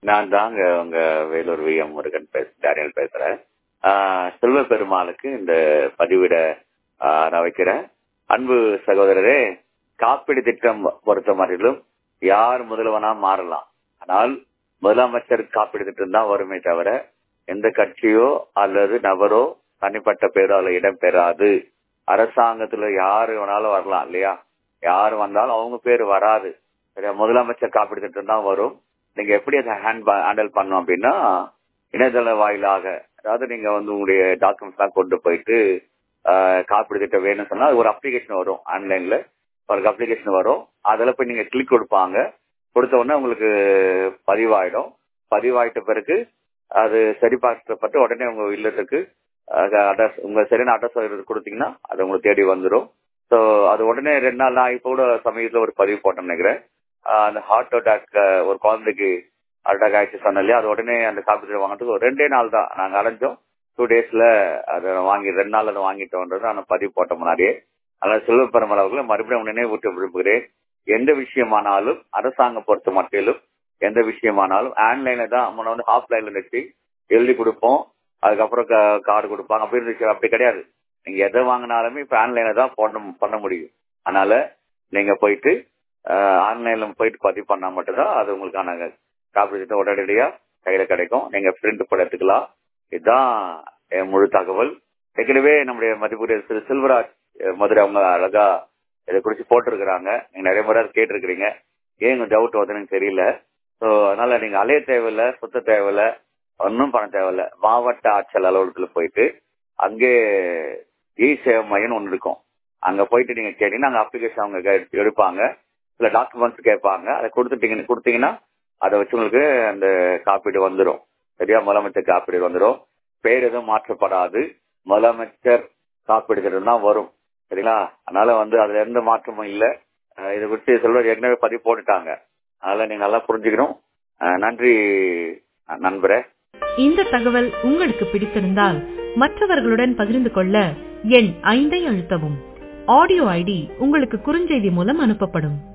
நான் தாங்க உங்க வேலூர் வி எம் முருகன் பேச டேனியல் பேசுறேன் ஆஹ் செல்வ பெருமாளுக்கு இந்த பதிவிட ஆஹ் நான் வைக்கிறேன் அன்பு சகோதரரே காப்பீடு திட்டம் பொறுத்த மாதிரிலும் யார் முதல்வனா மாறலாம் ஆனால் முதலமைச்சர் காப்பீடு திட்டம் தான் வருமே தவிர எந்த கட்சியோ அல்லது நபரோ தனிப்பட்ட பேரோ அதுல இடம் பெறாது அரசாங்கத்துல யாரு வேணாலும் வரலாம் இல்லையா யாரு வந்தாலும் அவங்க பேர் வராது சரியா முதலமைச்சர் காப்பீடு திட்டம் தான் வரும் நீங்க எப்படி அதை ஹேண்ட் ஹேண்டில் பண்ணணும் அப்படின்னா இணையதள வாயிலாக அதாவது நீங்க வந்து உங்களுடைய டாக்குமெண்ட்ஸ் எல்லாம் கொண்டு போயிட்டு ஆஹ், காப்பீடு திட்டம் வேணும்னு சொன்னா ஒரு அப்ளிகேஷன் வரும் ஆன்லைன்ல ஒரு அப்ளிகேஷன் வரும் அதுல போய் நீங்க கிளிக் கொடுப்பாங்க கொடுத்த உடனே உங்களுக்கு பதிவாயிடும் பதிவாயிட்ட பிறகு அது சரிபார்க்கப்பட்டு உடனே உங்க இல்லத்துக்கு அட்ரஸ் உங்க சரியான அட்ரஸ் கொடுத்தீங்கன்னா அது உங்களுக்கு தேடி வந்துடும் ஸோ அது உடனே ரெண்டு நாள் நான் இப்போ கூட சமயத்தில் ஒரு பதிவு போட்டேன்னு நினைக்கிறேன் ஆஹ் அந்த ஹார்ட் அட்டாக் ஒரு குழந்தைக்கு ஹார்ட் அட்டாக் ஆயிடுச்சு சொன்னேன் இல்லையா அது உடனே அந்த காப்பீடு வாங்குறதுக்கு ஒரு ரெண்டே நாள் தான் நாங்கள் அலைஞ்சோம் டூ டேஸ்ல அதை வாங்கி ரெண்டு நாள் அதை வாங்கிட்டோன்றது நான் பதிவு போட்ட முன்னாடியே அதனால செல்வ பெருமல் அவர்களை மறுபடியும் நினைவூட்ட விரும்புகிறேன் எந்த விஷயமானாலும் அரசாங்கம் பொறுத்த மட்டிலும் எந்த விஷயமானாலும் ஆன்லைன்ல தான் முன்ன வந்து ஆஃப்லைன்ல வச்சு எழுதி கொடுப்போம் அதுக்கப்புறம் கார்டு கொடுப்பாங்க அப்படி இருந்துச்சு அப்படி கிடையாது நீங்க எதை வாங்கினாலுமே இப்ப ஆன்லைன்ல தான் பண்ண பண்ண முடியும் அதனால நீங்க போயிட்டு ஆன்லைன்ல போயிட்டு பதிவு பண்ணா மட்டும்தான் அது உங்களுக்கான காப்பீடு திட்டம் உடனடியா கையில கிடைக்கும் நீங்க பிரிண்ட் போட எடுத்துக்கலாம் இதுதான் என் முழு தகவல் ஏற்கனவே நம்முடைய மதிப்புரிய திரு செல்வராஜ் அஹ், மதுரை அவங்க அழகா இதை குறிச்சு போட்டிருக்கிறாங்க நீங்க நிறைய முறை கேட்டிருக்கிறீங்க ஏன் உங்க டவுட் வருதுன்னு தெரியல ஸோ அதனால நீங்க அலைய தேவையில்ல சுத்த தேவையில்ல ஒன்றும் பண்ண தேவையில்ல மாவட்ட ஆட்சியர் அலுவலகத்துல போயிட்டு அங்கே இ சேவை மையம் ஒன்று இருக்கும் அங்க போயிட்டு நீங்க கேட்டீங்கன்னா அங்க அப்ளிகேஷன் அவங்க கே- எடுப்பாங்க சில டாக்குமெண்ட்ஸ் கேட்பாங்க அதை கொடுத்துட்டீங்க கொடுத்தீங்கன்னா அதை வச்சு உங்களுக்கு அந்த காப்பீடு வந்துடும் சரியா முதலமைச்சர் காப்பீடு வந்துடும் பேர் எதுவும் மாற்றப்படாது முதலமைச்சர் காப்பீடு திட்டம் தான் வரும் சரிங்களா அதனால வந்து அதுல எந்த மாற்றமும் இல்லை அஹ் இதை குறித்து செல்வர் ஏற்கனவே பதிவு போட்டுட்டாங்க அதனால நீங்க நல்லா புரிஞ்சுக்கணும் அஹ் நன்றி அஹ் நண்பரே இந்த தகவல் உங்களுக்கு பிடித்திருந்தால் மற்றவர்களுடன் பகிர்ந்து கொள்ள எண் ஐந்தை அழுத்தவும் ஆடியோ ஐடி உங்களுக்கு குறுஞ்செய்தி மூலம் அனுப்பப்படும்